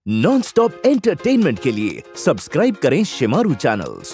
Non stop entertainment के लिए subscribe करें शिमारू चैनल्स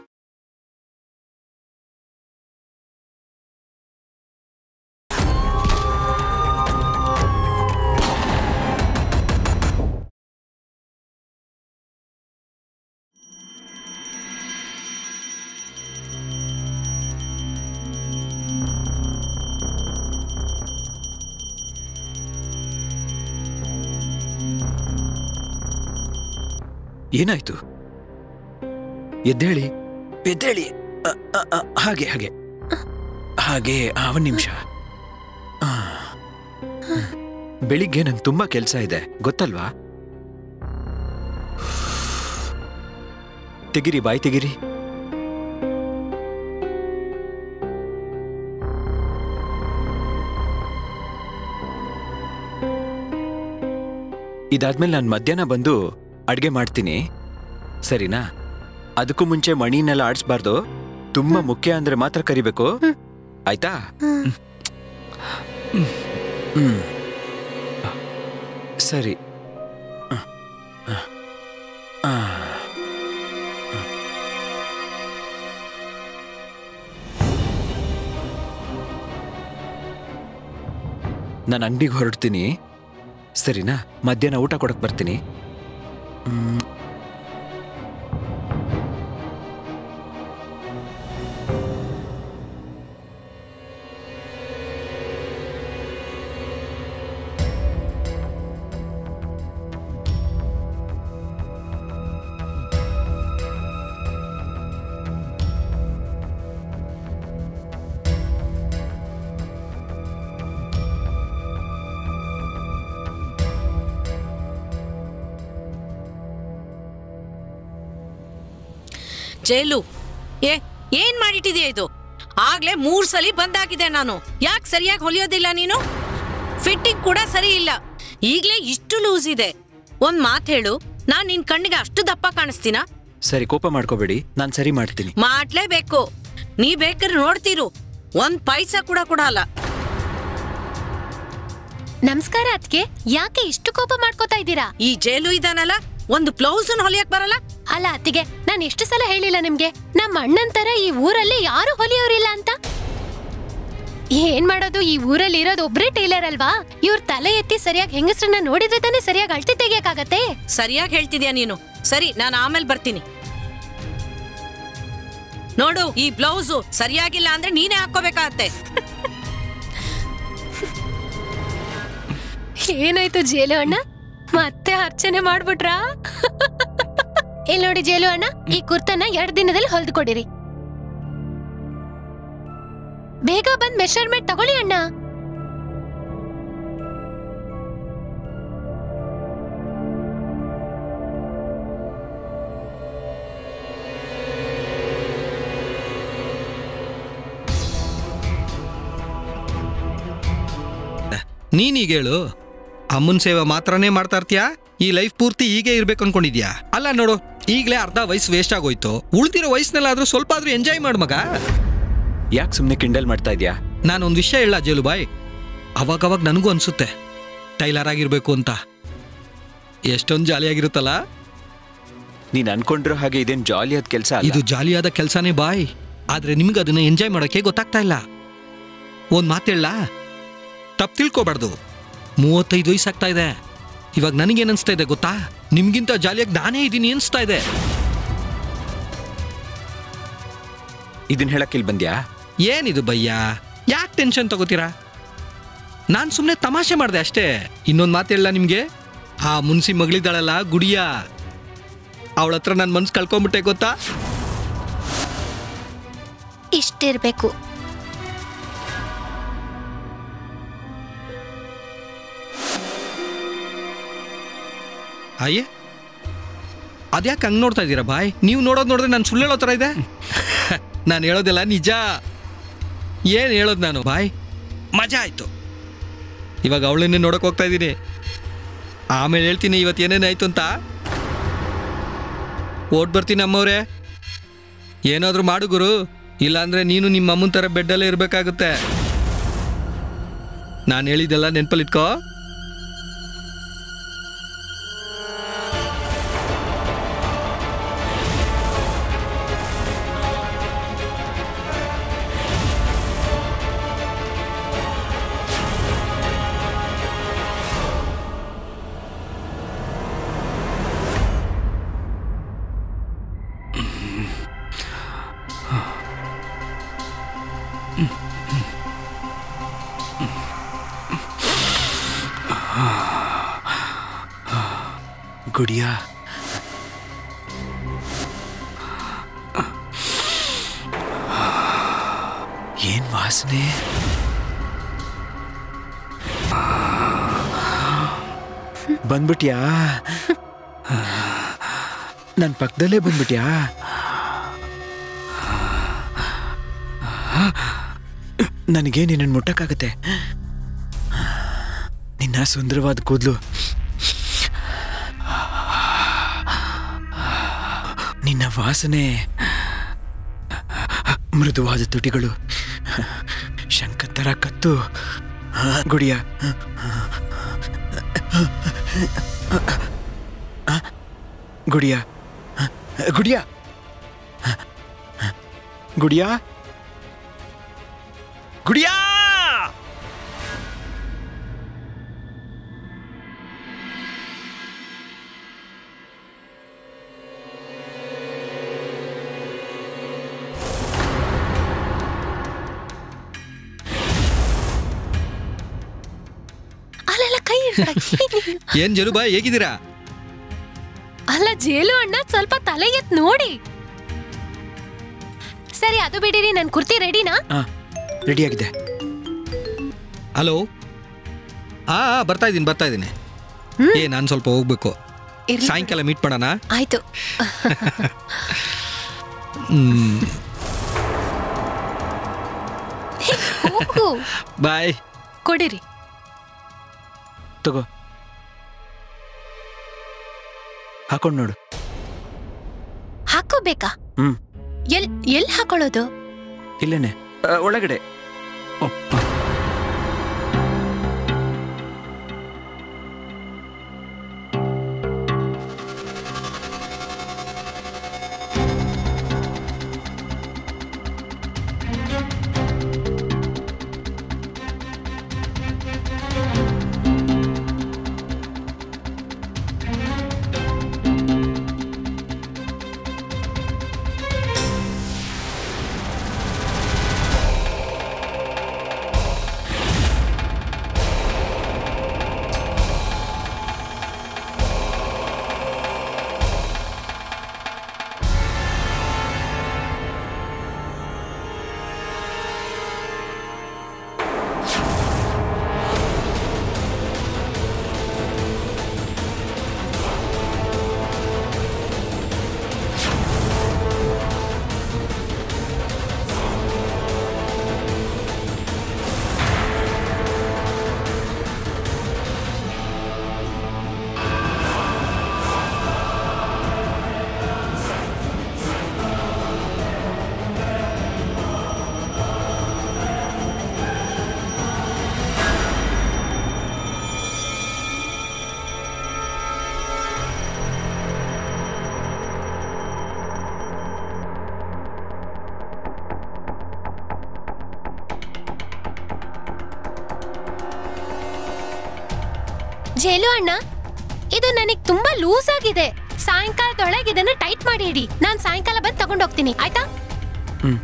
ಏನಾಯ್ತು ಎದ್ದೇಳಿ ಎದ್ದೇಳಿ ಅ, ಅ, ಅ, ಹಾಗೆ ಹಾಗೆ ಹಾಗೆ ಆ, ಒಂದ್ ನಿಮಿಷ ಆ. ಬೆಳಿಗ್ಗೆ ನಂಗೆ ತುಂಬಾ ಕೆಲಸ ಇದೆ ಗೊತ್ತಲ್ವಾ ತೆಗಿರಿ ಬಾಯ್ ತೆಗಿರಿ ಇದಾದ್ಮೇಲೆ ನಾನು ಮಧ್ಯಾಹ್ನ ಬಂದು ಅಡ್ಗೆ ಮಾಡ್ತೀನಿ ಸರಿನಾ ಅದಕ್ಕೂ ಮುಂಚೆ ಮಣಿನೆಲ್ಲ ಆಡಿಸ್ಬಾರ್ದು ತುಂಬಾ ಮುಖ್ಯ ಅಂದ್ರೆ ಮಾತ್ರ ಕರಿಬೇಕು ಆಯ್ತಾ ಹ್ಮ್ ಸರಿ ಆ. ನಾನು ಅಂಗಡಿಗೆ ಹೊರಡ್ತೀನಿ ಸರಿನಾ ಮಧ್ಯಾಹ್ನ ಊಟ ಕೊಡಕ್ ಬರ್ತೀನಿ ಮ್, ಜೈಲು ಏ ಏನ್ ಮಾಡಿಟ್ಟಿದ್ಯಾ ಇದು ಆಗ್ಲೇ ಮೂರ್ ಸಲಿ ಬಂದಾಗಿದೆ ನಾನು ಯಾಕೆ ಸರಿಯಾಗಿ ಹೊಲಿಯೋದಿಲ್ಲ ನೀನು ಫಿಟ್ಟಿಂಗ್ ಕೂಡ ಸರಿ ಇಲ್ಲ ಈಗ್ಲೇ ಇಷ್ಟು ಲೂಸ್ ಇದೆ ಒಂದ್ ಮಾತ್ ಹೇಳು ನಾನ್ ನಿನ್ ಕಣ್ಣಿಗೆ ಅಷ್ಟು ದಪ್ಪ ಕಾಣಿಸ್ತೀನಾ ಸರಿ ಕೋಪ ಮಾಡ್ಕೋಬೇಡಿ ನಾನು ಸರಿ ಮಾಡ್ತೀನಿ ಮಾಡ್ಲೇಬೇಕು ನೀ ಬೇಕಾದ್ರೆ ನೋಡ್ತೀರು ಒಂದ್ ಪೈಸಾ ಕೂಡ ಕೊಡಲ್ಲ ನಮಸ್ಕಾರ ಅದ್ಕೆ ಯಾಕೆ ಇಷ್ಟು ಕೋಪ ಮಾಡ್ಕೋತಾ ಇದ್ದೀರಾ ಈ ಜೈಲು ಇದಾನಲ್ಲ ಒಂದು ಬ್ಲೌಸ್ ಹೊಲಿಯಕ್ ಬರಲ್ಲ ಅಲ್ಲ ಅತ್ತಿಗೆ ನಾನ್ ಎಷ್ಟು ಸಲ ಹೇಳಿಲ್ಲ ನಿಮ್ಗೆ ನಮ್ಮ ಅಣ್ಣನ್ ತರ ಈ ಊರಲ್ಲಿ ಯಾರು ಹೊಲಿಯೋರಿಲ್ಲ ಅಂತ ಏನ್ ಮಾಡೋದು ಈ ಊರಲ್ಲಿ ಇರೋದು ಒಬ್ರೇ ಟೈಲರ್ ಅಲ್ವಾ ಇವ್ರ ತಲೆ ಎತ್ತಿ ಸರಿಯಾಗಿ ಹೆಂಗಸ್ರನ್ನ ನೋಡಿದ್ರೆ ತಾನೇ ಸರಿಯಾಗಿ ಅಳ್ತಿ ತೆಗಿಯಕ್ಕಾಗತ್ತೆ ಸರಿಯಾಗಿ ಹೇಳ್ತಿದ್ಯಾ ನೀನು ಸರಿ ನಾನು ಆಮೇಲೆ ಬರ್ತೀನಿ ನೋಡು ಈ ಬ್ಲೌಸು ಸರಿಯಾಗಿಲ್ಲ ಅಂದ್ರೆ ನೀನೇ ಹಾಕೋಬೇಕಾಗತ್ತೆ ಏನಾಯ್ತು ಜೇಲು ಅಣ್ಣ ಮತ್ತೆ ಅರ್ಚನೆ ಮಾಡ್ಬಿಟ್ರಾ ಇಲ್ಲಿ ನೋಡಿ ಜೇಲು ಅಣ್ಣ ಈ ಕುರ್ತನ ಎರಡ್ ದಿನದಲ್ಲಿ ಹೊಲ್ದು ಕೊಡಿರಿ ಬೇಗ ಬಂದ್ ಮೆಷರ್ಮೆಂಟ್ ತಗೊಳ್ಳಿ ಅಣ್ಣ ನೀನೀಗ ಹೇಳು ಅಮ್ಮನ ಸೇವೆ ಮಾತ್ರನೇ ಮಾಡ್ತಾ ಇರ್ತೀಯಾ ಈ ಲೈಫ್ ಪೂರ್ತಿ ಹೀಗೆ ಇರ್ಬೇಕು ಅನ್ಕೊಂಡಿದ್ಯಾ ಅಲ್ಲ ನೋಡು ಈಗಲೇ ಅರ್ಧ ವಯಸ್ಸು ವೇಸ್ಟ್ ಆಗೋಯ್ತು ಉಳ್ದಿರೋ ವಯಸ್ಸಿನಲ್ಲಾದ್ರೂ ಸ್ವಲ್ಪ ಆದ್ರೂ ಎಂಜಾಯ್ ಮಾಡ್ ಮಗ ಯಾಕೆ ಸುಮ್ಮನೆ ಕಿಂಡಲ್ ಮಾಡ್ತಾ ಇದ್ಯಾ ನಾನೊಂದು ವಿಷಯ ಹೇಳ ಜೇಲುಬಾಯ್ ಅವಾಗವಾಗ ನನಗೂ ಅನ್ಸುತ್ತೆ ಟೈಲರ್ ಆಗಿರ್ಬೇಕು ಅಂತ ಎಷ್ಟೊಂದು ಜಾಲಿಯಾಗಿರುತ್ತಲ್ಲ ನೀನ್ ಅನ್ಕೊಂಡಿರೋ ಹಾಗೆ ಇದೇನ್ ಜಾಲಿಯಾದ ಕೆಲಸ ಇದು ಜಾಲಿಯಾದ ಕೆಲಸನೇ ಬಾಯ್ ಆದ್ರೆ ನಿಮ್ಗೆ ಅದನ್ನ ಎಂಜಾಯ್ ಮಾಡೋಕೆ ಗೊತ್ತಾಗ್ತಾ ಇಲ್ಲ ಒಂದ್ ಮಾತು ಹೇಳ ತಪ್ಪು ತಿಳ್ಕೊಬಾರ್ದು ಮೂವತ್ತೈದು ವಯಸ್ಸಾಗ್ತಾ ಇದೆ ಇವಾಗ ನನಗೇನ್ ಅನ್ಸ್ತಾ ಇದೆ ಗೊತ್ತಾ ನಿಮ್ಗಿಂತ ಜಾಲಿಯಾಗಿ ನಾನೇ ಇದ್ದೀನಿ ಅನ್ಸ್ತಾ ಇದೆ ಇದನ್ ಹೇಳಕ್ ಇಲ್ಲಿ ಬಂದ್ಯಾ ಏನಿದು ಭಯ್ಯ ಯಾಕೆ ಟೆನ್ಷನ್ ತಗೋತೀರಾ ನಾನು ಸುಮ್ಮನೆ ತಮಾಷೆ ಮಾಡಿದೆ ಅಷ್ಟೇ ಇನ್ನೊಂದು ಮಾತು ಹೇಳ ನಿಮಗೆ ಆ ಮುನ್ಸಿ ಮಗಳಿದ್ದಾಳಲ್ಲ ಗುಡಿಯ ಅವಳ ಹತ್ರ ನನ್ನ ಮನ್ಸು ಕಳ್ಕೊಂಬಿಟ್ಟೆ ಗೊತ್ತಾ ಇಷ್ಟಿರ್ಬೇಕು ಅಯ್ಯೇ ಅದ್ಯಾಕೆ ಹಂಗೆ ನೋಡ್ತಾ ಇದ್ದೀರಾ ಬಾಯ್ ನೀವು ನೋಡೋದು ನೋಡಿದ್ರೆ ನಾನು ಸುಳ್ಳು ಹೇಳೋ ಥರ ಇದೆ ನಾನು ಹೇಳೋದೆಲ್ಲ ನಿಜ ಏನು ಹೇಳೋದು ನಾನು ಬಾಯ್ ಮಜಾ ಆಯಿತು ಇವಾಗ ಅವಳನ್ನೇ ನೋಡೋಕೆ ಹೋಗ್ತಾ ಇದ್ದೀನಿ ಆಮೇಲೆ ಹೇಳ್ತೀನಿ ಇವತ್ತು ಏನೇನಾಯ್ತು ಅಂತ ಓಟ್ ಬರ್ತೀನಿ ಅಮ್ಮವ್ರೆ ಏನಾದರೂ ಮಾಡು ಗುರು ಇಲ್ಲಾಂದ್ರೆ ನೀನು ನಿಮ್ಮ ಅಮ್ಮನ ಥರ ಬೆಡ್ಡಲ್ಲೇ ಇರಬೇಕಾಗುತ್ತೆ ನಾನು ಹೇಳಿದ್ದೆಲ್ಲ ನೆನ್ಪಲ್ಲಿಟ್ಕೋ ಗುಡಿಯಾ ಏನ್ ವಾಸನೆ ಬಂದ್ಬಿಟ್ಯಾ ನನ್ನ ಪಕ್ಕದಲ್ಲೇ ಬಂದ್ಬಿಟ್ಯಾ ನನಗೆ ನಿನ್ನ ಮುಟ್ಟಕ್ಕಾಗತ್ತೆ ನಿನ್ನ ಸುಂದರವಾದ ಕೂದಲು ನಿನ್ನ ವಾಸನೆ ಮೃದುವಾದ ತುಟಿಗಳು ಶಂಕತ್ತರ ಕತ್ತು ಗುಡಿಯ ಗುಡಿಯ ಗುಡಿಯ ಗುಡಿಯ ಗುಡಿಯಾ ಅಲ್ಲೆಲ್ಲ ಕೈ ಇಡ್ಬೇಡ. ಏನ್ ಜಲುಬಾಯ್ ಹೇಗಿದ್ದೀರಾ ಅಲ್ಲ ಜೇಲು ಅಣ್ಣ ಸ್ವಲ್ಪ ತಲೆ ಎತ್ ನೋಡಿ ಸರಿ ಅದು ಬಿಡಿರಿ ನನ್ ಕುರ್ತಿ ರೆಡಿನಾ ಹಾ ರೆಡಿಯಾಗಿದೆ ಹಲೋ ಆ ಆ, ಬರ್ತಾ ಇದ್ದೀನಿ ಬರ್ತಾ ಇದ್ದೀನಿ ಏ ನಾನು ಸ್ವಲ್ಪ ಹೋಗ್ಬೇಕು ಇರ್ಲಿ. ಸಾಯಂಕಾಲ ಮೀಟ್ ಮಾಡೋಣ ಆಯ್ತು ಹ್ಮ್ ಹೋಗು ಬಾಯ್ ಕೊಡಿರಿ ತಗೋ ಹಾಕೊಂಡು ನೋಡು ಹಾಕೋಬೇಕಾ ಹ್ಮ್ ಎಲ್ ಎಲ್ ಹಾಕೊಳ್ಳೋದು ಇಲ್ಲೇನೆ ಆ, ಒಳಗಡೆ ಅಪ್ಪ ಜೇಲು ಅಣ್ಣ ಇದು ನನಗ್ ತುಂಬಾ ಲೂಸ್ ಆಗಿದೆ ಸಾಯಂಕಾಲದೊಳಗೆ ಇದನ್ನ ಟೈಟ್ ಮಾಡಿ ಇಡಿ ನಾನ್ ಸಾಯಂಕಾಲ ಬಂದು ತಗೊಂಡೋಗ್ತೀನಿ ಆಯ್ತಾ ಹ್ಮ್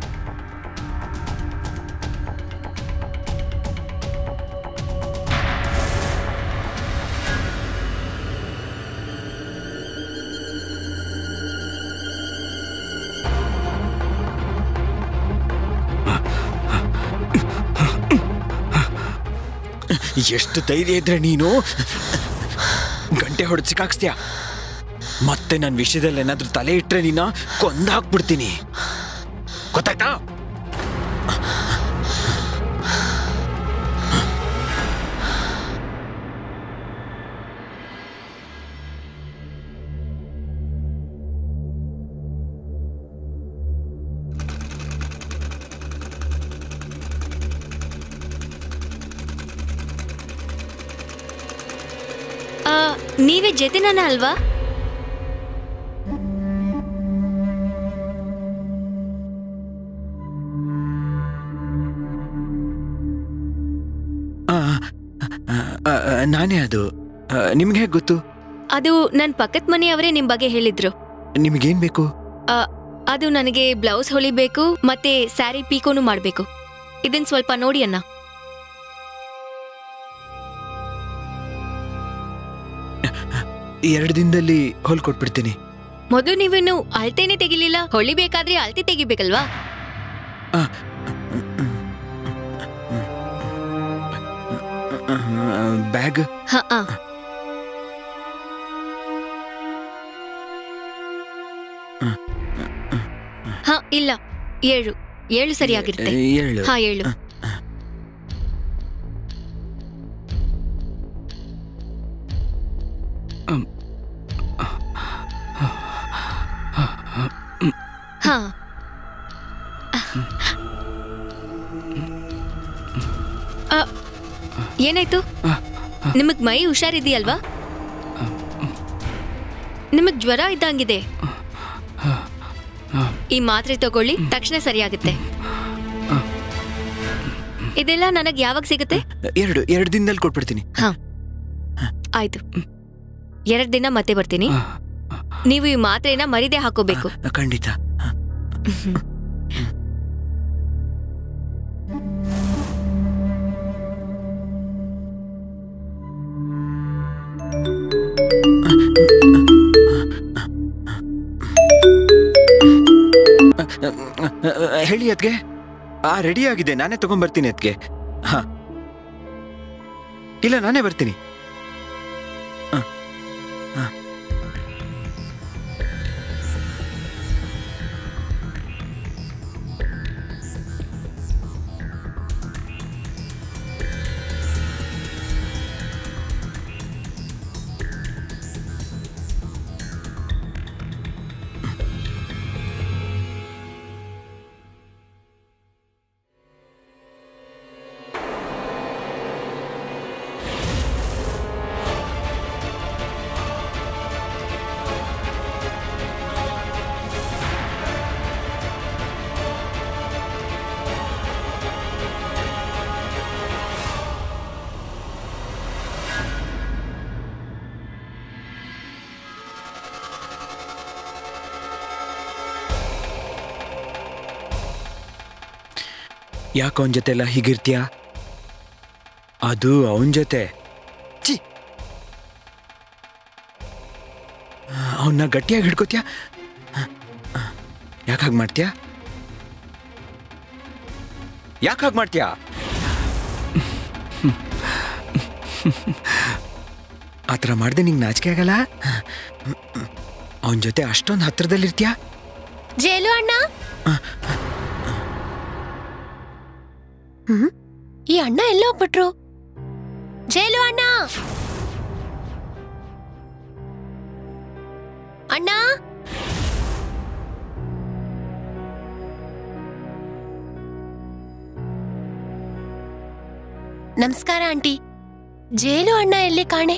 ಎಷ್ಟು ಧೈರ್ಯ ಇದ್ರೆ ನೀನು ಗಂಟೆ ಹೊಡೆದು ಸಿಕ್ಕಾಕ್ಸ್ತೀಯ ಮತ್ತೆ ನನ್ನ ವಿಷಯದಲ್ಲಿ ಏನಾದ್ರೂ ತಲೆ ಇಟ್ರೆ ನೀನ ಕೊಂದ ಹಾಕ್ಬಿಡ್ತೀನಿ ಗೊತ್ತಾಯ್ತಾ ಆ, ನೀವೇ ಜತಿನನ ಅಲ್ವಾ ಆ, ಆ, ಆ, ಆ, ನಾನೇ ಅದು ನಿಮ್ಗೆ ಹೇಗೆ ಗೊತ್ತು ಅದು ನನ್ ಪಕ್ಕದ ಮನೆಯವರೇ ನಿಮ್ ಬಗ್ಗೆ ಹೇಳಿದ್ರು ನಿಮ್ಗೇನ್ ಬೇಕು ಆ, ಅದು ನನಗೆ ಬ್ಲೌಸ್ ಹೊಲಿಬೇಕು ಮತ್ತೆ ಸ್ಯಾರಿ ಪೀಕೋನು ಮಾಡ್ಬೇಕು ಇದನ್ ಸ್ವಲ್ಪ ನೋಡಿ ಅಣ್ಣ ಎರಡು ದಿನದಲ್ಲಿ ಹೊಲ್ಕೊಟ್ಬಿಡ್ತೀನಿ ಮೊದಲು ನೀವಿನ್ನು ಅಳ್ತೇನೆ ತೆಗಿಲಿಲ್ಲ ಹೊಳಿಬೇಕಾದ್ರೆ ಅಳ್ತೆ ತೆಗಿಬೇಕಲ್ವಾ ಬ್ಯಾಗ್ ಹ ಆ. ಹ ಇಲ್ಲ ಏಳು ಏಳು ಸರಿಯಾಗಿರುತ್ತೆ ಏಳು ಹಾ ಏಳು ಹಾ ಆ, ಏನಾಯ್ತು ನಿಮಗ್ ಮೈ ಹುಷಾರಿದೆಯಲ್ವಾ ನಿಮಗ್ ಜ್ವರ ಇದ್ದಂಗಿದೆ ಈ ಮಾತ್ರೆ ತಗೊಳ್ಳಿ ತಕ್ಷಣ ಸರಿಯಾಗುತ್ತೆ ಇದೆಲ್ಲ ನನಗ್ ಯಾವಾಗ ಸಿಗುತ್ತೆ ಎರಡು ಎರಡು ದಿನದಲ್ಲಿ ಕೊಟ್ಬಿಡ್ತೀನಿ ಹಾ ಆಯ್ತು ಎರಡ್ ದಿನ ಮತ್ತೆ ಬರ್ತೀನಿ ನೀವು ಈ ಮಾತ್ರೆನ ಮರಿದೆ ಹಾಕೋಬೇಕು ಖಂಡಿತ ಹೇಳಿ ಅದ್ಗೆ ಆ ರೆಡಿ ಆಗಿದೆ ನಾನೇ ತಗೊಂಡ್ಬರ್ತೀನಿ ಅದ್ಗೆ ಹಾ ಇಲ್ಲ ನಾನೇ ಬರ್ತೀನಿ ಹ. ಹ. ಯಾಕೆ ಅವನ ಜೊತೆ ಎಲ್ಲ ಹೀಗಿರ್ತೀಯ ಅದು ಅವನ ಜೊತೆ ಚಿ ಅವನ್ನ ಗಟ್ಟಿಯಾಗಿ ಹಿಡ್ಕೋತೀಯ ಯಾಕೆ ಹಾಗೆ ಮಾಡ್ತೀಯ ಯಾಕೆ ಹಾಗೆ ಮಾಡ್ತೀಯ ಆ ಥರ ಮಾಡಿದೆ ನಿಂಗೆ ನಾಚಿಕೆ ಆಗಲ್ಲ ಅವನ ಜೊತೆ ಅಷ್ಟೊಂದು ಹತ್ರದಲ್ಲಿರ್ತೀಯ ಜೇಲು ಅಣ್ಣ ಹ್ಮ್ ಈ ಅಣ್ಣ ಎಲ್ಲ ಹೋಗ್ಬಿಟ್ರು ಜೇಲು ಅಣ್ಣ ಅಣ್ಣ ನಮಸ್ಕಾರ ಆಂಟಿ ಜೇಲು ಅಣ್ಣ ಎಲ್ಲಿ ಕಾಣೆ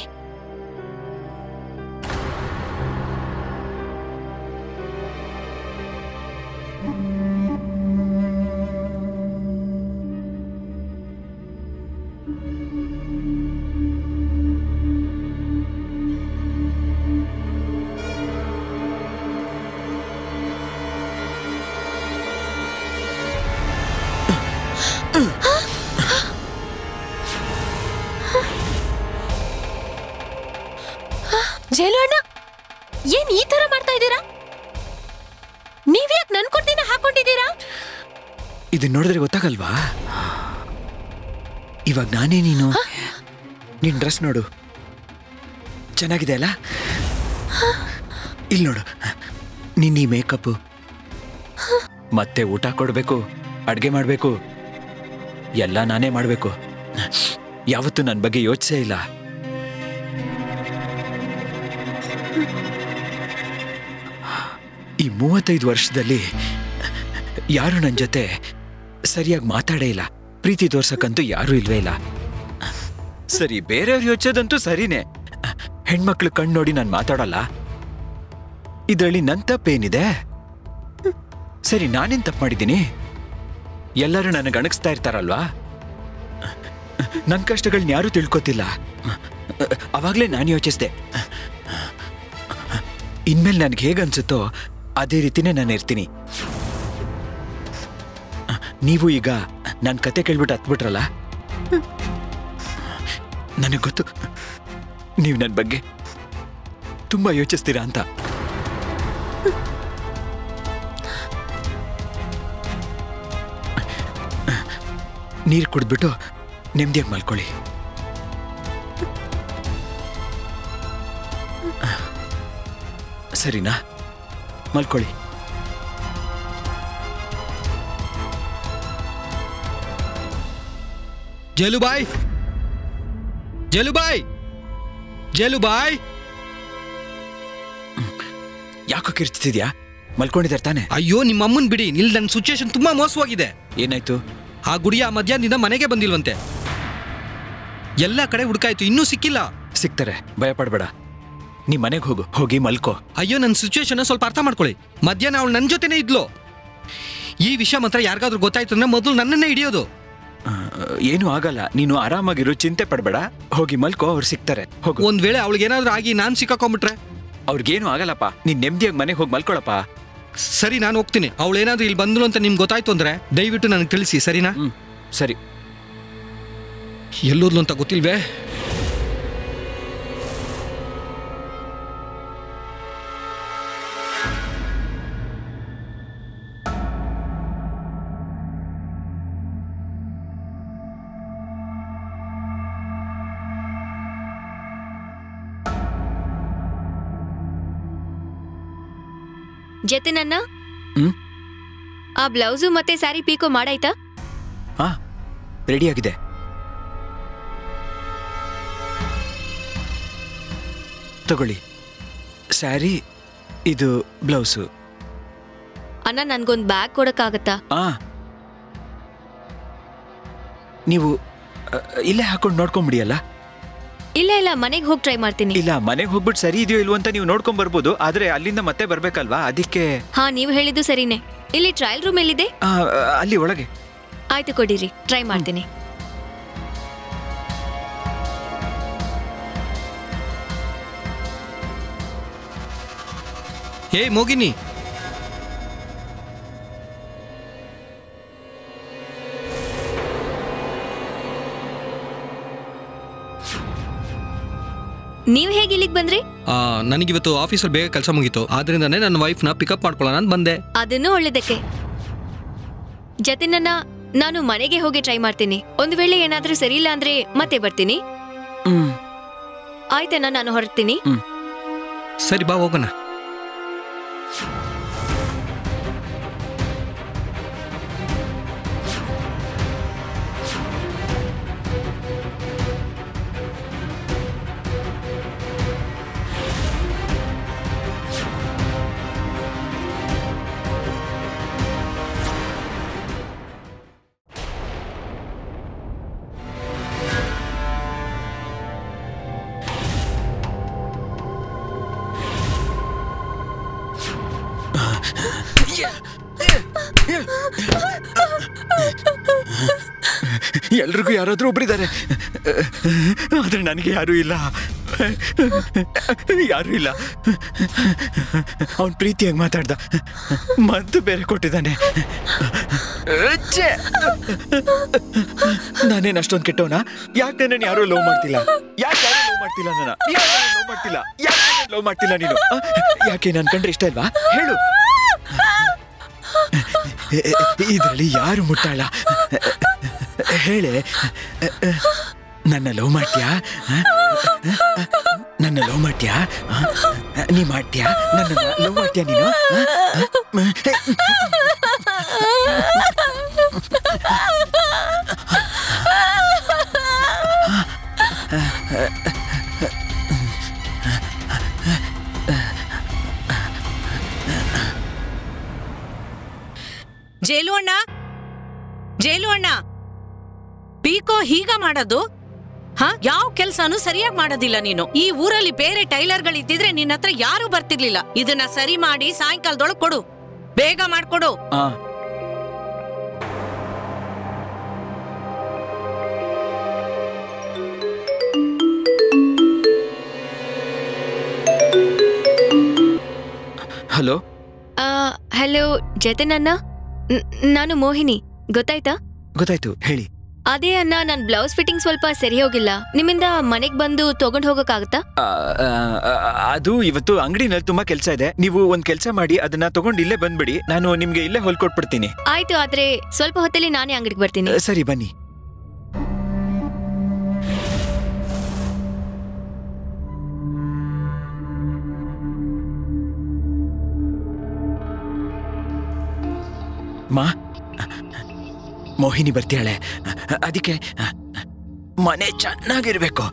ಜೇಲು ಅಣ್ಣ ಏನ್ ಈ ತರ ಮಾಡ್ತಾ ಇದ್ದೀರಾ ನೀವ್ಯಾಕ್ ನನ್ ಕುರ್ತಿನ ಹಾಕೊಂಡಿದ್ದೀರಾ ಇದನ್ನ ನೋಡಿದ್ರೆ ಗೊತ್ತಾಗಲ್ವಾ ಇವಾಗ ನಾನೇ ನೀನು ನಿನ್ ಡ್ರೆಸ್ ನೋಡು ಚೆನ್ನಾಗಿದೆ ಅಲ್ಲ ಇಲ್ಲಿ ನೋಡು ನಿನ್ನ ಈ ಮೇಕಪ್ ಮತ್ತೆ ಊಟ ಕೊಡ್ಬೇಕು ಅಡ್ಗೆ ಮಾಡ್ಬೇಕು ಎಲ್ಲ ನಾನೇ ಮಾಡ್ಬೇಕು ಯಾವತ್ತೂ ನನ್ನ ಬಗ್ಗೆ ಯೋಚಿಸೇ ಇಲ್ಲ ಈ ಮೂವತ್ತೈದು ವರ್ಷದಲ್ಲಿ ಯಾರು ನನ್ನ ಜೊತೆ ಸರಿಯಾಗಿ ಮಾತಾಡೇ ಇಲ್ಲ ಪ್ರೀತಿ ತೋರ್ಸಕ್ಕಂತೂ ಯಾರೂ ಇಲ್ವೇ ಇಲ್ಲ ಸರಿ ಬೇರೆಯವ್ರು ಯೋಚಿಸೋದಂತೂ ಸರಿನೇ ಹೆಣ್ಮಕ್ಳು ಕಣ್ಣು ನೋಡಿ ನಾನು ಮಾತಾಡಲ್ಲ ಇದರಲ್ಲಿ ನನ್ನ ತಪ್ಪೇನಿದೆ ಸರಿ ನಾನೇನ್ ತಪ್ಪು ಮಾಡಿದ್ದೀನಿ ಎಲ್ಲರೂ ನನಗೆ ಅಣಗಿಸ್ತಾ ಇರ್ತಾರಲ್ವಾ ನನ್ನ ಕಷ್ಟಗಳನ್ನ ಯಾರೂ ತಿಳ್ಕೊತಿಲ್ಲ ಅವಾಗಲೇ ನಾನು ಯೋಚಿಸ್ದೆ ಇನ್ಮೇಲೆ ನನಗೆ ಹೇಗನ್ಸುತ್ತೋ ಅದೇ ರೀತಿನೇ ನಾನು ಇರ್ತೀನಿ ನೀವು ಈಗ ನನ್ನ ಕತೆ ಕೇಳ್ಬಿಟ್ಟು ಹತ್ಬಿಟ್ರಲ್ಲ ನನಗೆ ಗೊತ್ತು ನೀವು ನನ್ನ ಬಗ್ಗೆ ತುಂಬಾ ಯೋಚಿಸ್ತೀರಾ ಅಂತ ನೀರು ಕುಡಿದ್ಬಿಟ್ಟು ನೆಮ್ಮದಿಯಾಗಿ ಮಲ್ಕೊಳ್ಳಿ ಸರಿನಾ ಮಲ್ಕೊಳ್ಳಿ ಜೇಲುಬಾಯ್ ಜೇಲುಬಾಯ್ ಜೇಲುಬಾಯ್ ಯಾಕೋ ಕಿರ್ಚ್ತಿದ್ಯಾ ಮಲ್ಕೊಂಡಿದ್ದಾರೆ ತಾನೆ ಅಯ್ಯೋ ನಿಮ್ಮ ಅಮ್ಮನ್ ಬಿಡಿ ನಿಲ್ ನನ್ನ ಸಿಚುಯೇಷನ್ ತುಂಬಾ ಮೋಸವಾಗಿದೆ ಏನಾಯ್ತು ಆ ಗುಡಿಯ ಮಧ್ಯಾಹ್ನದಿಂದ ಮನೆಗೆ ಬಂದಿಲ್ವಂತೆ ಎಲ್ಲ ಕಡೆ ಹುಡುಕಾಯ್ತು ಇನ್ನೂ ಸಿಕ್ಕಿಲ್ಲ ಸಿಗ್ತಾರೆ ಭಯ ಪಡ್ಬೇಡ ನೀ ಮನೆಗೆ ಹೋಗು ಹೋಗಿ ಮಲ್ಕೋ ಅಯ್ಯೋ ನನ್ನ ಸಿಚುಯೇಷನ್ ಸ್ವಲ್ಪ ಅರ್ಥ ಮಾಡ್ಕೊಳ್ಳಿ ಮಧ್ಯಾಹ್ನ ಅವಳು ನನ್ನ ಜೊತೆನೇ ಇದ್ಲು ಈ ವಿಷಯ ಮಾತ್ರ ಯಾರಿಗಾದ್ರೂ ಗೊತ್ತಾಯ್ತು ಅಂದ್ರೆ ಮೊದಲು ನನ್ನನ್ನೇ ಹಿಡಿಯೋದು ಆ, ಏನೂ ಆಗಲ್ಲ ನೀನು ಆರಾಮಾಗಿರು ಚಿಂತೆ ಪಡ್ಬೇಡ ಹೋಗಿ ಮಲ್ಕೋ ಅವ್ರು ಸಿಗ್ತಾರೆ ಹೋಗು ಒಂದ್ ವೇಳೆ ಅವಳಿಗೆ ಏನಾದ್ರೂ ಆಗಿ ನಾನ್ ಸಿಕ್ಕಾಕೊಂಡ್ಬಿಟ್ರೆ ಅವ್ರಿಗೇನು ಆಗಲ್ಲಪ್ಪ ನೀನ್ ನೆಮ್ಮದಿಯಾಗಿ ಮನೆಗೆ ಹೋಗಿ ಮಲ್ಕೊಳಪ್ಪ ಸರಿ ನಾನು ಹೋಗ್ತೀನಿ ಅವಳು ಏನಾದ್ರೂ ಇಲ್ಲಿ ಬಂದ್ಲು ಅಂತ ನಿಮ್ಗೆ ಗೊತ್ತಾಯ್ತು ಅಂದ್ರೆ ದಯವಿಟ್ಟು ನನಗೆ ತಿಳಿಸಿ ಸರಿನಾ ಹ್ಮ್ ಸರಿ ಎಲ್ಲೋದ್ಲು ಅಂತ ಗೊತ್ತಿಲ್ವೇ ಜತಿನನ್ನ ಹ್ಮ್ ಆ ಬ್ಲೌಸು ಮತ್ತೆ ಸ್ಯಾರಿ ಪೀಕೋ ಮಾಡಾಯ್ತಾ ಹಾ ರೆಡಿಯಾಗಿದೆ ತಗೊಳ್ಳಿ ಸ್ಯಾರಿ ಇದು ಬ್ಲೌಸು ಅಣ್ಣ ನನ್ಗೊಂದ್ ಬ್ಯಾಗ್ ಕೊಡಕ್ಕಾಗತ್ತಾ ಆ ನೀವು ಅ, ಇಲ್ಲೇ ಹಾಕೊಂಡು ನೋಡ್ಕೊಂಬಿಡಿಯಲ್ಲ ಇಲ್ಲ ಇಲ್ಲ ಮನೆಗೆ ಹೋಗಿ ಟ್ರೈ ಮಾಡ್ತೀನಿ ಇಲ್ಲ ಮನೆಗೆ ಹೋಗ್ಬಿಟ್ಟು ಸರಿ ಇದೆಯೋ ಇಲ್ವೋ ಅಂತ ನೀವು ನೋಡ್ಕೊಂಡ್ ಬರ್ಬೋದು ಆದ್ರೆ ಅಲ್ಲಿಂದ ಮತ್ತೆ ಬರ್ಬೇಕಲ್ವಾ ಅದಕ್ಕೆ ಹಾ ನೀವು ಹೇಳಿದ್ದು ಸರಿನೇ ಇಲ್ಲಿ ಟ್ರಯಲ್ ರೂಮ್ ಎಲ್ಲಿದೆ ಆ, ಅಲ್ಲಿ ಒಳಗೆ ಆಯ್ತು ಕೊಡಿರಿ ಟ್ರೈ ಮಾಡ್ತೀನಿ ಏ ಮೋಗಿನಿ ನೀವ್ ಹೇಗೆ ಇಲ್ಲಿಗೆ ಬಂದ್ರಿ ಆ, ನನಗಿವತ್ತು ಆಫೀಸಲ್ಲಿ ಬೇಗ ಕೆಲಸ ಮುಗೀತು ಆದ್ರಿಂದಾನೇ ನನ್ನ ವೈಫ್ನ ಪಿಕಪ್ ಮಾಡ್ಕೊಳ್ಳೋಣ ಅಂತ ಬಂದೆ ಅದನ್ನು ಒಳ್ಳೇದಕ್ಕೆ ಜತಿನನ್ನ ನಾನು ಮನೆಗೆ ಹೋಗಿ ಟ್ರೈ ಮಾಡ್ತೀನಿ ಒಂದು ವೇಳೆ ಏನಾದ್ರೂ ಸರಿ ಇಲ್ಲ ಅಂದ್ರೆ ಮತ್ತೆ ಬರ್ತೀನಿ ಹ್ಮ್ ಆಯ್ತಣ್ಣ ನಾನು ಹೊರಡ್ತೀನಿ ಸರಿ ಬಾ ಹೋಗೋಣ ಎಲ್ರಿಗೂ ಯಾರಾದ್ರೂ ಒಬ್ರಿದ್ದಾರೆ ಆದ್ರೆ ನನಗೆ ಯಾರೂ ಇಲ್ಲ ಯಾರೂ ಇಲ್ಲ ಅವನ್ ಪ್ರೀತಿಯಾಗಿ ಮಾತಾಡ್ದ ಮದ್ದು ಬೇರೆ ಕೊಟ್ಟಿದ್ದಾನೆ ಛೆ! ನಾನೇನ್ ಅಷ್ಟೊಂದು ಕೆಟ್ಟವನ ಯಾಕೆ ನನ್ನ ಯಾರು ಲವ್ ಮಾಡ್ತಿಲ್ಲ ಯಾಕೆ ಯಾರು ಲವ್ ಮಾಡ್ತಿಲ್ಲ ನನ್ನ ಲವ್ ಮಾಡ್ತಿಲ್ಲ ಯಾಕೆ ಲವ್ ಮಾಡ್ತಿಲ್ಲ ನೀನು ಆ? ಯಾಕೆ ನನ್ ಕಂಡ್ರೆ ಇಷ್ಟ ಇಲ್ವಾ ಹೇಳು ಇದರಲ್ಲಿ ಯಾರು ಮುಟ್ಟಾಳ ಹೇಳೆ ನನ್ನ ಲವ್ ಮಾಡ್ತೀಯಾ ಆ? ನನ್ನ ಲವ್ ಮಾಡ್ತೀಯಾ ಆ? ನೀ ಮಾಡ್ತೀಯಾ ನನ್ನ ಲವ್ ಮಾಡ್ತೀಯಾ ನೀನು ಆ? ಜೇಲು ಅಣ್ಣ ಜೇಲು ಅಣ್ಣ ಪೀಕೋ ಹೀಗ ಮಾಡೋದು ಹ ಯಾವ ಕೆಲ್ಸನೂ ಸರಿಯಾಗಿ ಮಾಡೋದಿಲ್ಲ ನೀನು ಈ ಊರಲ್ಲಿ ಬೇರೆ ಟೈಲರ್ಗಳು ಇದ್ದಿದ್ರೆ ನಿನ್ನ ಹತ್ರ ಯಾರು ಬರ್ತಿರ್ಲಿಲ್ಲ ಇದನ್ನ ಸರಿ ಮಾಡಿ ಸಾಯಂಕಾಲದೊಳಗ್ ಕೊಡು ಬೇಗ ಮಾಡ್ಕೊಡು ಆ ಹಲೋ ಹಲೋ ಜತನನ್ನ ನ್- ನಾನು ಮೋಹಿನಿ ಗೊತ್ತಾಯ್ತಾ ಗೊತ್ತಾಯ್ತು ಹೇಳಿ ಅದೇ ಅನ್ನ ನನ್ ಬ್ಲೌಸ್ ಫಿಟ್ಟಿಂಗ್ ಸ್ವಲ್ಪ ಸರಿ ಹೋಗಿಲ್ಲ ನಿಮ್ಮಿಂದ ಮನೆಗ್ ಬಂದು ತಗೊಂಡ್ ಹೋಗಕ್ಕಾಗತ್ತಾ ಆ, ಆ, ಆ, ಅದು ಇವತ್ತು ಅಂಗಡಿನಲ್ಲಿ ತುಂಬಾ ಕೆಲಸ ಇದೆ ನೀವು ಒಂದ್ ಕೆಲಸ ಮಾಡಿ ಅದನ್ನ ತಗೊಂಡು ಇಲ್ಲೇ ಬಂದ್ಬಿಡಿ ನಾನು ನಿಮ್ಗೆ ಇಲ್ಲೇ ಹೊಲ್ಕೊಟ್ಬಿಡ್ತೀನಿ ಆಯ್ತು ಆದ್ರೆ ಸ್ವಲ್ಪ ಹೊತ್ತಲ್ಲಿ ನಾನೇ ಅಂಗಡಿಗೆ ಬರ್ತೀನಿ ಆ, ಸರಿ ಬನ್ನಿ ಮಾ ಮೋಹಿನಿ ಬರ್ತೀಯಾಳೆ ಅದಕ್ಕೆ ಮನೆ ಚೆನ್ನಾಗಿರ್ಬೇಕು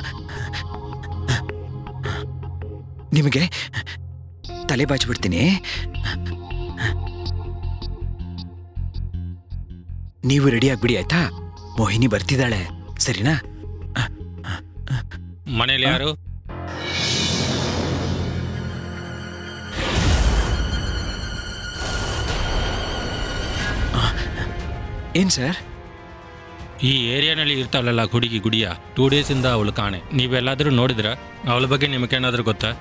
ನಿಮಗೆ ತಲೆ ಬಾಚ್ಬಿಡ್ತೀನಿ ನೀವು ರೆಡಿ ಆಗ್ಬಿಡಿ ಆಯ್ತಾ ಮೋಹಿನಿ ಬರ್ತಿದ್ದಾಳೆ ಸರಿನಾ ಮನೇಲಿ ಯಾರು ಏನ್ ಸರ್ ಈ ಏರಿಯಾನಲ್ಲಿ ಇರ್ತಾಳಲ್ಲ ಹುಡುಗಿ ಗುಡಿಯ ಟೂ ಡೇಸಿಂದ ಅವಳು ಕಾಣೆ ನೀವೆಲ್ಲಾದರೂ ನೋಡಿದ್ರ ಅವಳ ಬಗ್ಗೆ ನಿಮಗೇನಾದ್ರೂ ಗೊತ್ತಾ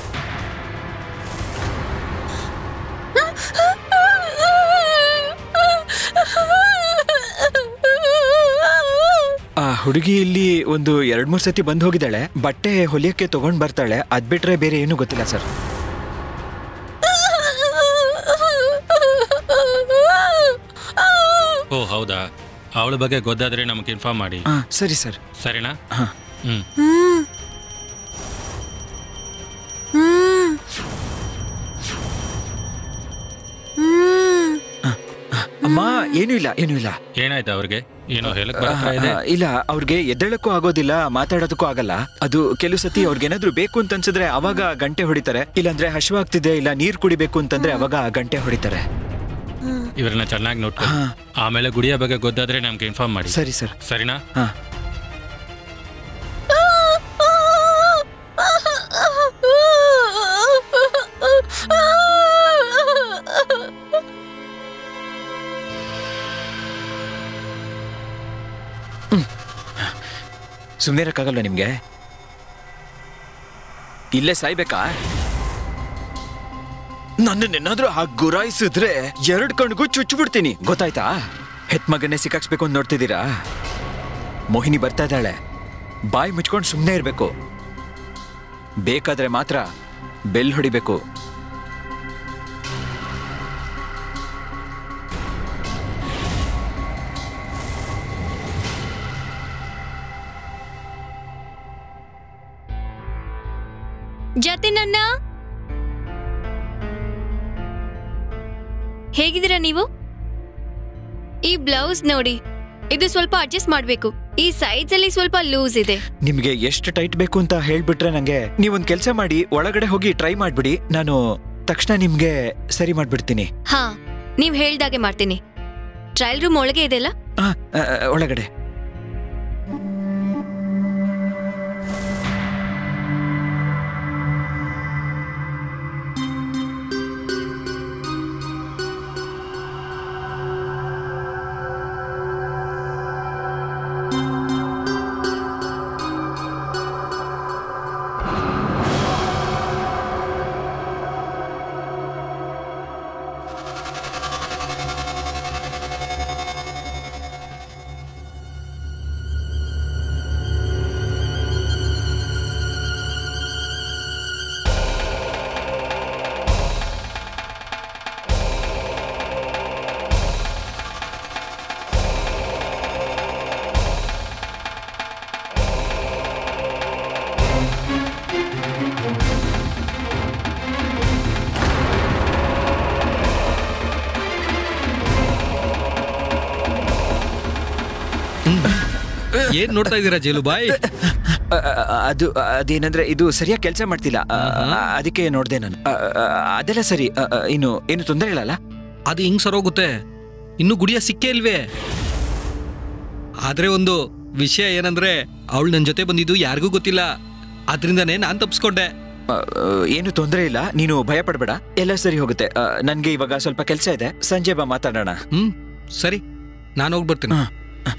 ಆ ಹುಡುಗಿ ಇಲ್ಲಿ ಒಂದು ಎರಡ್ ಮೂರ್ ಸತಿ ಬಂದ್ ಹೋಗಿದ್ದಾಳೆ ಬಟ್ಟೆ ಹೊಲಿಯಕ್ಕೆ ತಗೊಂಡ್ ಬರ್ತಾಳೆ ಅದ್ ಬಿಟ್ರೆ ಬೇರೆ ಏನೂ ಗೊತ್ತಿಲ್ಲ ಸರ್ ಓ ಹೌದಾ ಅವಳ ಬಗ್ಗೆ ಗೊತ್ತಾದ್ರೆ ನಮಗೆ ಇನ್ಫಾರ್ಮ್ ಮಾಡಿ ಹಾ ಸರಿ ಸರ್ ಸರಿನಾ ಹಾ. ಹ್ಮ್ ಅಮ್ಮ ಏನೂ ಇಲ್ಲ ಏನೂ ಇಲ್ಲ ಏನಾಯ್ತು ಅವ್ರಿಗೆ ಏನೋ ಹೇಳಕ್ ಆ, ಬರ್ತಾ ಇದೆ ಆ, ಇಲ್ಲ ಅವ್ರಿಗೆ ಎದ್ದೇಳಕ್ಕೂ ಆಗೋದಿಲ್ಲ ಮಾತಾಡೋದಕ್ಕೂ ಆಗಲ್ಲ ಅದು ಕೆಲವು ಸತಿ ಅವ್ರಿಗೆ ಏನಾದ್ರೂ ಬೇಕು ಅಂತ ಅನ್ಸಿದ್ರೆ ಅವಾಗ ಗಂಟೆ ಹೊಡಿತಾರೆ ಇಲ್ಲಾಂದ್ರೆ ಹಶ್ವಾಗ್ತಿದೆ ಇಲ್ಲ ನೀರ್ ಕುಡಿಬೇಕು ಅಂತಂದ್ರೆ ಅವಾಗ ಗಂಟೆ ಹೊಡಿತಾರೆ ಇವ್ರನ್ನ ಚೆನ್ನಾಗಿ ನೋಡ್ಕೊಂಡು ಹಾ. ಆಮೇಲೆ ಗುಡಿಯ ಬಗ್ಗೆ ಗೊತ್ತಾದ್ರೆ ನಮ್ಗೆ ಇನ್ಫಾರ್ಮ್ ಮಾಡಿ ಸರಿ ಸರ್ ಸರಿನಾ ಹಾ ಸುಮ್ಮನೆ ಇರಕ್ಕಾಗಲ್ವ ನಿಮ್ಗೆ ಇಲ್ಲೇ ಸಾಯ್ಬೇಕಾ ನನ್ನನ್ನೇನಾದ್ರೂ ಹಾಗೆ ಗುರಾಯಿಸಿದ್ರೆ ಎರಡ್ ಕಣ್ಗೂ ಚುಚ್ಚಿಬಿಡ್ತೀನಿ ಗೊತ್ತಾಯ್ತಾ ಹೆತ್ ಮಗನ್ನೇ ಸಿಕ್ಕಾಕ್ಸ್ಬೇಕು ಅಂತ ನೋಡ್ತಿದ್ದೀರಾ ಮೋಹಿನಿ ಬರ್ತಾ ಇದ್ದಾಳೆ ಬಾಯಿ ಮುಚ್ಕೊಂಡು ಸುಮ್ಮನೆ ಇರಬೇಕು ಬೇಕಾದ್ರೆ ಮಾತ್ರ ಬೆಲ್ ಹೊಡಿಬೇಕು ಜತಿನನ್ನ ಹೇಗಿದ್ದೀರಾ ನೀವು ಈ ಬ್ಲೌಸ್ ನೋಡಿ ಇದು ಸ್ವಲ್ಪ ಅಡ್ಜಸ್ಟ್ ಮಾಡ್ಬೇಕು ಈ ಸೈಜ್ ಅಲ್ಲಿ ಸ್ವಲ್ಪ ಲೂಸ್ ಇದೆ ನಿಮ್ಗೆ ಎಷ್ಟು ಟೈಟ್ ಬೇಕು ಅಂತ ಹೇಳ್ಬಿಟ್ರೆ ನಂಗೆ ನೀವೊಂದ್ ಕೆಲಸ ಮಾಡಿ ಒಳಗಡೆ ಹೋಗಿ ಟ್ರೈ ಮಾಡ್ಬಿಡಿ ನಾನು ತಕ್ಷಣ ನಿಮ್ಗೆ ಸರಿ ಮಾಡ್ಬಿಡ್ತೀನಿ ಹಾ ನೀವ್ ಹೇಳ್ದಾಗೆ ಮಾಡ್ತೀನಿ ಟ್ರಯಲ್ ರೂಮ್ ಒಳಗೆ ಇದೆಲ್ಲ ಆ, ಆ, ಆ, ಒಳಗಡೆ ಏನ್ ನೋಡ್ತಾ ಇದ್ದೀರಾ ಜೇಲು ಬಾಯ್ ಆ, ಆ, ಆ, ಅದು ಆ, ಅದೇನಂದ್ರೆ ಇದು ಸರಿಯಾಗಿ ಕೆಲಸ ಮಾಡ್ತಿಲ್ಲ ಆ, ಆ, ಅದಕ್ಕೆ ನೋಡ್ದೆ ನಾನು ಆ, ಆ, ಅದೆಲ್ಲ ಸರಿ ಆ, ಆ, ಇನ್ನು ಏನು ತೊಂದರೆ ಇಲ್ಲಲ್ಲ ಅದು ಹಿಂಗ್ ಸರೋಗುತ್ತೆ ಇನ್ನು ಗುಡಿಯ ಸಿಕ್ಕೇ ಇಲ್ವೇ ಆದ್ರೆ ಒಂದು ವಿಷಯ ಏನಂದ್ರೆ ಅವಳು ನನ್ನ ಜೊತೆ ಬಂದಿದ್ದು ಯಾರಿಗೂ ಗೊತ್ತಿಲ್ಲ ಆದ್ರಿಂದಾನೇ ನಾನ್ ತಪ್ಪಿಸ್ಕೊಂಡೆ ಆ, ಆ, ಏನು ತೊಂದರೆ ಇಲ್ಲ ನೀನು ಭಯ ಪಡಬೇಡ ಎಲ್ಲ ಸರಿ ಹೋಗುತ್ತೆ ಆ, ನನ್ಗೆ ಇವಾಗ ಸ್ವಲ್ಪ ಕೆಲಸ ಇದೆ ಸಂಜೆ ಬಾ ಮಾತಾಡೋಣ ಹ್ಮ್ ಸರಿ ನಾನು ಹೋಗ್ಬರ್ತೀನಿ ಹಾ.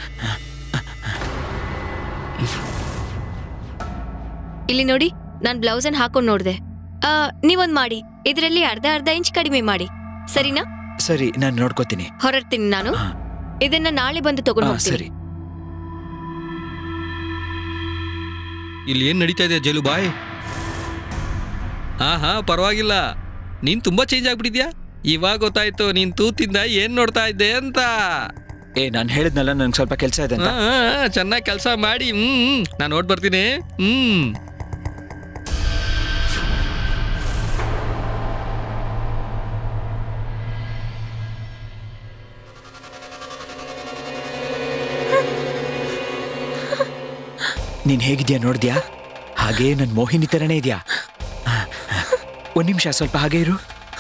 ಇಲ್ಲಿ ನೋಡಿ ನಾನ್ ಬ್ಲೌಸ್ ಅನ್ನ ಹಾಕೊಂಡ್ ನೋಡ್ದೆ ಆ, ನೀವೊಂದ್ ಮಾಡಿ ಇದರಲ್ಲಿ ಅರ್ಧ ಅರ್ಧ ಇಂಚ್ ಕಡಿಮೆ ಮಾಡಿ ಸರಿನಾ ಸರಿ ನಾನು ನೋಡ್ಕೋತೀನಿ ಹೊರಡ್ತೀನಿ ನಾನು ಹಾ. ಇದನ್ನ ನಾಳೆ ಬಂದು ತಗೊಂಡು ಆ, ಹೋಗ್ತೀನಿ ಸರಿ ಇಲ್ಲಿ ಏನು ನಡೀತಾ ಇದೆ ಜೈಲು ಬಾಯ್ ಹಾ ಹಾ ಪರವಾಗಿಲ್ಲ ನೀನ್ ತುಂಬಾ ಚೇಂಜ್ ಆಗ್ಬಿಟ್ಟಿದ್ಯಾ ಇವಾಗ ಗೊತ್ತಾಯ್ತು ನೀನ್ ತೂತಿಂದ ಏನ್ ನೋಡ್ತಾ ಇದ್ದೆ ಅಂತ ಏ ನಾನು ಹೇಳಿದ್ನಲ್ಲ ನಂಗೆ ಸ್ವಲ್ಪ ಕೆಲಸ ಇದೆ ಅಂತ ಚೆನ್ನಾಗಿ ಕೆಲಸ ಮಾಡಿ ಹ್ಮ್ ನಾನು ನೋಡ್ ಬರ್ತೀನಿ ಹ್ಮ್ ನೀನ್ ಹೇಗಿದ್ಯಾ ನೋಡಿದ್ಯಾ ಹಾಗೇ ನನ್ ಮೋಹಿನಿ ತರನೇ ಇದೆಯಾ ಒಂದ್ ನಿಮಿಷ ಸ್ವಲ್ಪ ಹಾಗೆ ಇರು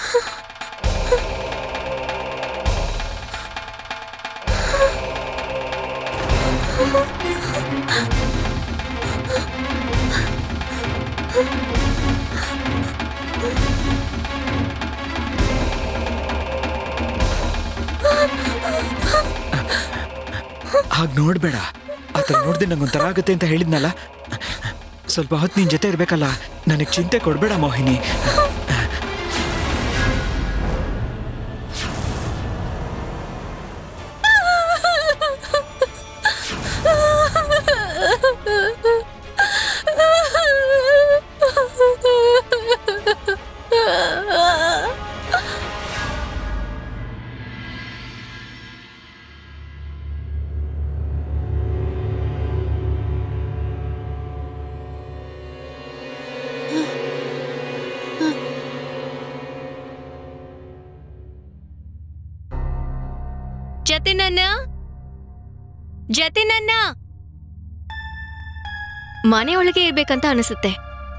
ಹಾಗೆ ನೋಡ್ಬೇಡ ಆ ಥರ ನೋಡ್ದೆ ನಂಗೊಂಥರ ಆಗುತ್ತೆ ಅಂತ ಹೇಳಿದ್ನಲ್ಲ ಸ್ವಲ್ಪ ಹೊತ್ತು ನಿನ್ ಜೊತೆ ಇರ್ಬೇಕಲ್ಲ ನನಗೆ ಚಿಂತೆ ಕೊಡ್ಬೇಡ ಮೋಹಿನಿ ಜತಿನನ್ನ ಜತಿನನ್ನ ಮನೆಯೊಳಗೆ ಇರ್ಬೇಕಂತ ಅನಿಸುತ್ತೆ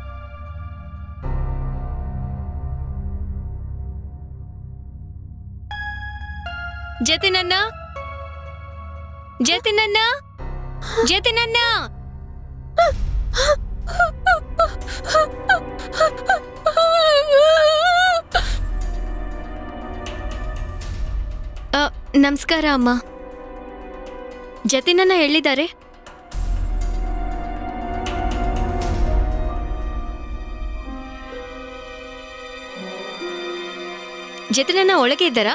ಜತಿನನ್ನ ಜತಿನನ್ನ ಜತಿನನ್ನ ಅ, ನಮಸ್ಕಾರ ಅಮ್ಮ ಜತಿನನ್ನ ಹೇಳಿದ್ದಾರೆ ಜತಿನನ್ನ ಒಳಗೆ ಇದ್ದಾರಾ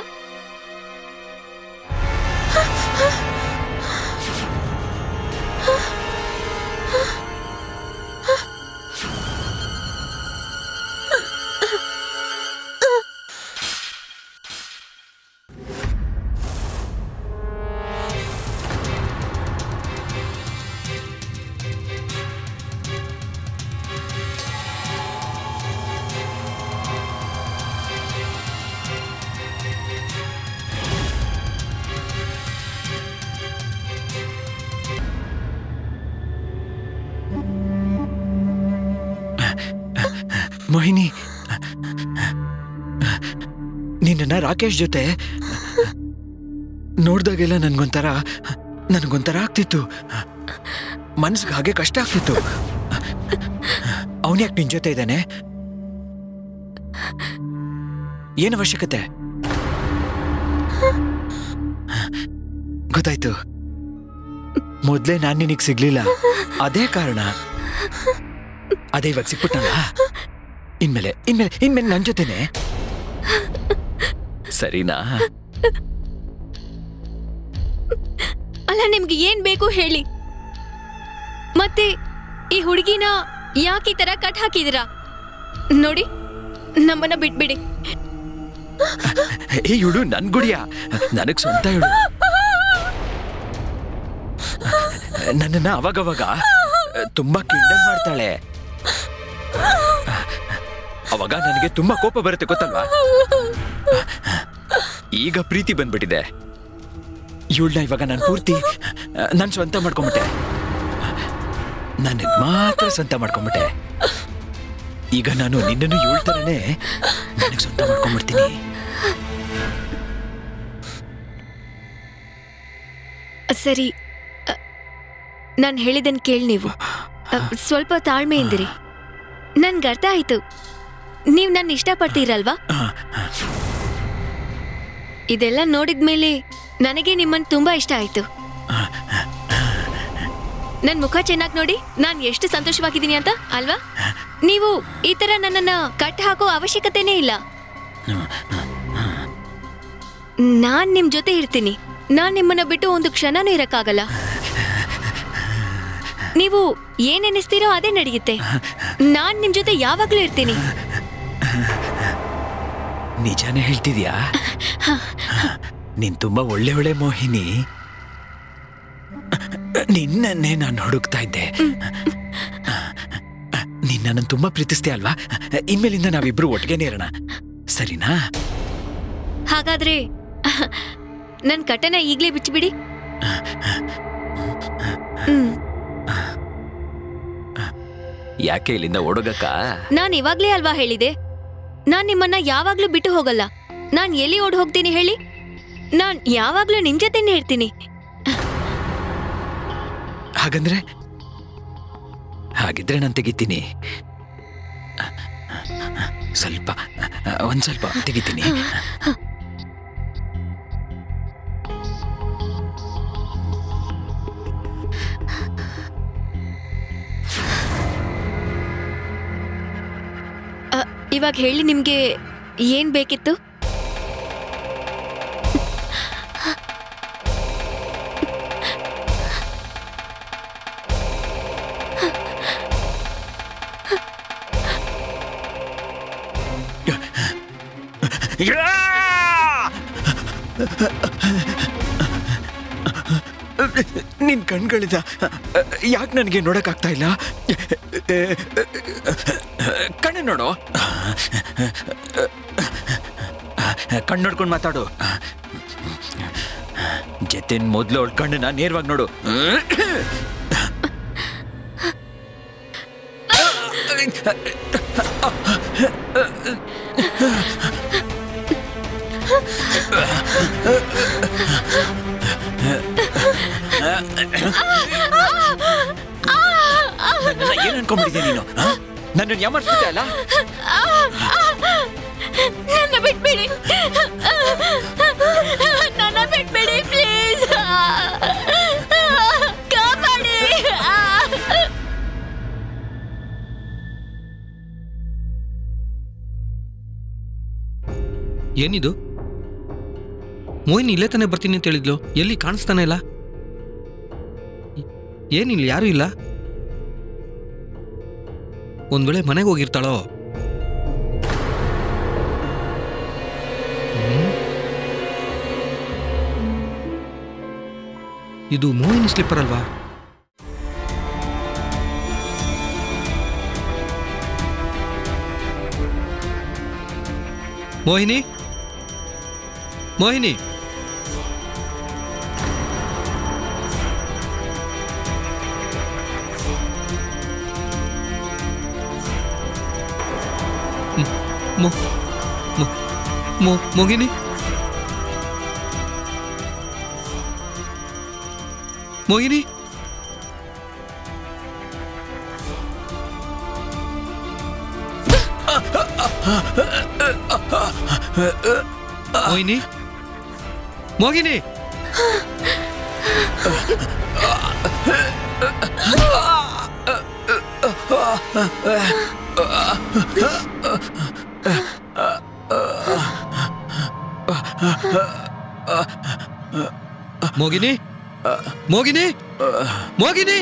ಮೋಹಿನಿ ನಿನ್ನ ರಾಕೇಶ್ ಜೊತೆ ನೋಡ್ದಾಗೆಲ್ಲ ನನ್ಗೊಂಥರ ನನಗೊಂಥರ ಆಗ್ತಿತ್ತು ಮನ್ಸಿಗೆ ಹಾಗೆ ಕಷ್ಟ ಆಗ್ತಿತ್ತು ಅವನ್ಯಾಕೆ ನಿನ್ ಜೊತೆ ಇದ್ದಾನೆ ಏನು ಅವಶ್ಯಕತೆ ಗೊತ್ತಾಯ್ತು ಮೊದ್ಲೇ ನಾನ್ ನಿನಗ್ ಸಿಗ್ಲಿಲ್ಲ ಅದೇ ಕಾರಣ ಅದೇ ಇವಾಗ ಸಿಕ್ಬಿಟ್ಟಲ್ಲ ಇನ್ಮೇಲೆ ಇನ್ಮೇಲೆ ಇನ್ಮೇಲೆ ನನ್ ಜೊತೆನೆ ಸರಿನಾ ಅಲ್ಲ ನಿಮ್ಗೆ ಏನ್ ಬೇಕು ಹೇಳಿ ಮತ್ತೆ ಈ ಹುಡುಗಿನ ಯಾಕೆ ಈ ತರ ಕಟ್ ಹಾಕಿದಿರಾ ನೋಡಿ ನಮ್ಮನ್ನ ಬಿಟ್ಬಿಡಿ ಏ ಇವಳು ನನ್ ಗುಡಿಯ ನನಗ್ ಸ್ವಂತ ಇವಳು ನನ್ನನ್ನ ಅವಾಗವಾಗ ತುಂಬಾ ಕಿಂಡಲ್ ಮಾಡ್ತಾಳೆ ಅವಾಗ ನನಗೆ ತುಂಬಾ ಕೋಪ ಬರುತ್ತೆ ಗೊತ್ತಲ್ವಾ ಈಗ ಪ್ರೀತಿ ಬಂದ್ಬಿಟ್ಟಿದೆ ಇವಳನ್ನ ಇವಾಗ ನಾನು ಪೂರ್ತಿ ನನ್ ಸ್ವಂತ ಮಾಡ್ಕೊಂಬಿಟ್ಟೆ ನನಗ್ ಮಾತ್ರ ಸ್ವಂತ ಮಾಡ್ಕೊಂಬಿಟ್ಟೆ ಈಗ ನಾನು ನಿನ್ನನ್ನು ಇವಳ ಥರನೇ ನನಗೆ ಸ್ವಂತ ಮಾಡ್ಕೊಂಡ್ಬಿಡ್ತೀನಿ ಸರಿ ನಾನು ಹೇಳಿದ್ದನ್ ಕೇಳಿ ನೀವು ಅ, ಸ್ವಲ್ಪ ತಾಳ್ಮೆಯಿಂದಿರಿ ನನ್ಗೆ ಅರ್ಥ ಆಯ್ತು ನೀವು ನನ್ನ ಇಷ್ಟಪಡ್ತೀರಲ್ವಾ ಇದೆಲ್ಲ ನೋಡಿದ್ಮೇಲೆ ನನಗೆ ನಿಮ್ಮನ್ನ ತುಂಬಾ ಇಷ್ಟ ಆಯ್ತು ನನ್ ಮುಖ ಚೆನ್ನಾಗಿ ನೋಡಿ ನಾನ್ ಎಷ್ಟು ಸಂತೋಷವಾಗಿದ್ದೀನಿ ಅಂತ ಅಲ್ವಾ ನೀವು ಈ ತರ ನನ್ನನ್ನ ಕಟ್ ಹಾಕೋ ಅವಶ್ಯಕತೆನೇ ಇಲ್ಲ ನಾನ್ ನಿಮ್ ಜೊತೆ ಇರ್ತೀನಿ ನಾನ್ ನಿಮ್ಮನ್ನ ಬಿಟ್ಟು ಒಂದು ಕ್ಷಣನೂ ಇರಕ್ಕಾಗಲ್ಲ ನೀವು ಏನ್ ಎನಿಸ್ತೀರೋ ಅದೇ ನಡೆಯುತ್ತೆ ನಾನ್ ನಿಮ್ ಜೊತೆ ಯಾವಾಗ್ಲೂ ಇರ್ತೀನಿ ನಿಜಾನೇ ಹೇಳ್ತಿದ್ಯಾ ನೀನ್ ತುಂಬಾ ಒಳ್ಳೆ ಒಳ್ಳೆ ಮೋಹಿನಿ ನಿನ್ನನ್ನೇ ನಾನು ಹುಡುಕ್ತಾ ಇದ್ದೆ ನೀನ್ ನನ್ನನ್ನು ತುಂಬಾ ಪ್ರೀತಿಸ್ತೀಯ ಅಲ್ವಾ ಇನ್ಮೇಲಿಂದ ನಾವಿಬ್ರು ಒಟ್ಟಿಗೆ ಇರೋಣ ಸರಿನಾ ಹಾಗಾದ್ರೆ ನನ್ ಕಟನ ಈಗ್ಲೇ ಬಿಚ್ಚಿಬಿಡಿ ಹ್ಮ್ ಯಾಕೆ ಇಲ್ಲಿಂದ ಓಡೋಗಕ್ಕ ನಾನ್ ಇವಾಗ್ಲೇ ಅಲ್ವಾ ಹೇಳಿದೆ ನಾನ್ ನಿಮ್ಮನ್ನ ಯಾವಾಗ್ಲೂ ಬಿಟ್ಟು ಹೋಗಲ್ಲ ನಾನ್ ಎಲ್ಲಿ ಓಡ್ ಹೋಗ್ತೀನಿ ಹೇಳಿ ನಾನ್ ಯಾವಾಗ್ಲೂ ನಿಮ್ ಜೊತೆನೇ ಇರ್ತೀನಿ ಹಾಗಂದ್ರೆ ಹಾಗಿದ್ರೆ ನಾನು ತೆಗಿತೀನಿ ಸ್ವಲ್ಪ ಒಂದ್ ಸ್ವಲ್ಪ ತೆಗಿತೀನಿ ಅ, ಇವಾಗ ಹೇಳಿ ನಿಮ್ಗೆ ಏನ್ ಬೇಕಿತ್ತು ನಿನ್ ಕಣ್ಗಳಿದ ಯಾಕೆ ನನಗೆ ನೋಡಕ್ಕಾಗ್ತಾ ಇಲ್ಲ ಕಣ್ಣು ನೋಡು ಕಣ್ಣು ನೋಡ್ಕೊಂಡು ಮಾತಾಡು ಜತಿನ್ ಮೊದ್ಲು ಅವಳ ಕಣ್ಣನ್ನ ನೇರವಾಗಿ ನೋಡು ನನ್ನನ್ನ ಏನ್ ಅನ್ಕೊಂಡ್ಬಿಟ್ಟಿದ್ಯಾ ನೀನು ಆ? ನನ್ನನ್ನು ಯಾಮಾರಿಸ್ಬಿಟ್ಟೆ ಅಲ್ಲ ನನ್ನ ಬಿಟ್ಬಿಡಿ ನನ್ನ ಬಿಟ್ಬಿಡಿ ಪ್ಲೀಸ್ ಕಾಪಾಡಿ ಏನಿದು ಮೋಹಿನಿ ಇಲ್ಲೇ ತಾನೇ ಬರ್ತೀನಿ ಅಂತ ಹೇಳಿದ್ಲು ಎಲ್ಲಿ ಕಾಣಿಸ್ತಾನೆ ಇಲ್ಲ ಏನಿಲ್ಲ ಯಾರೂ ಇಲ್ಲ ಒಂದ್ ವೇಳೆ ಮನೆಗೆ ಹೋಗಿರ್ತಾಳೋ ಹ್ಮ್. ಇದು ಮೋಹಿನಿ ಸ್ಲಿಪ್ಪರ್ ಅಲ್ವಾ ಮೋಹಿನಿ ಮೋಹಿನಿ ಮ್- ಮೋ ಮೋ ಮೋ ಮೋಹಿನಿ ಮೋಹಿನಿ ಮೋಹಿನಿ ಮೋಹಿನಿ ಮೋಗಿನಿ ಮೋಗಿನಿ ಮೋಗಿನಿ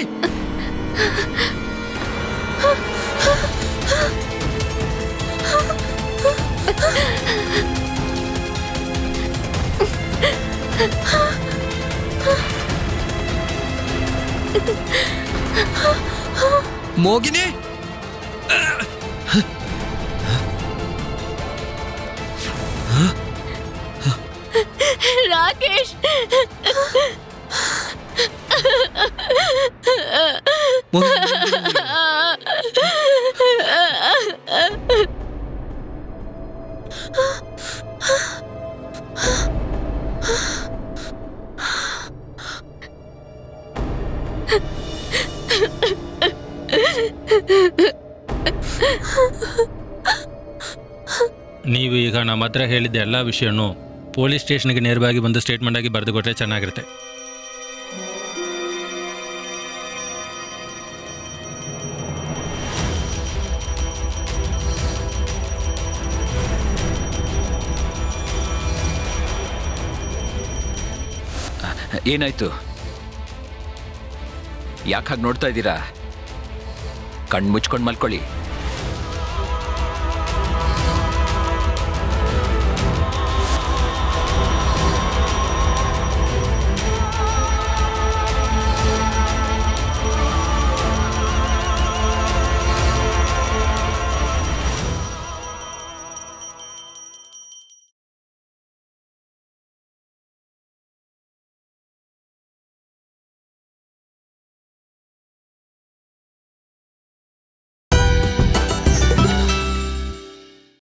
ಮೋಗಿನಿ ರಾಕೇಶ್ ನೀವು ಈಗ ನಮ್ಮ ಹತ್ರ ಹೇಳಿದ್ದ ಎಲ್ಲ ವಿಷಯನೂ ಪೊಲೀಸ್ ಸ್ಟೇಷನ್ಗೆ ನೇರವಾಗಿ ಬಂದು ಸ್ಟೇಟ್ಮೆಂಟ್ ಆಗಿ ಬರೆದು ಕೊಟ್ಟರೆ ಚೆನ್ನಾಗಿರುತ್ತೆ ಏನಾಯ್ತು ಯಾಕೆ ಹಾಗೆ ನೋಡ್ತಾ ಇದ್ದೀರಾ ಕಣ್ಣು ಮುಚ್ಕೊಂಡು ಮಲ್ಕೊಳ್ಳಿ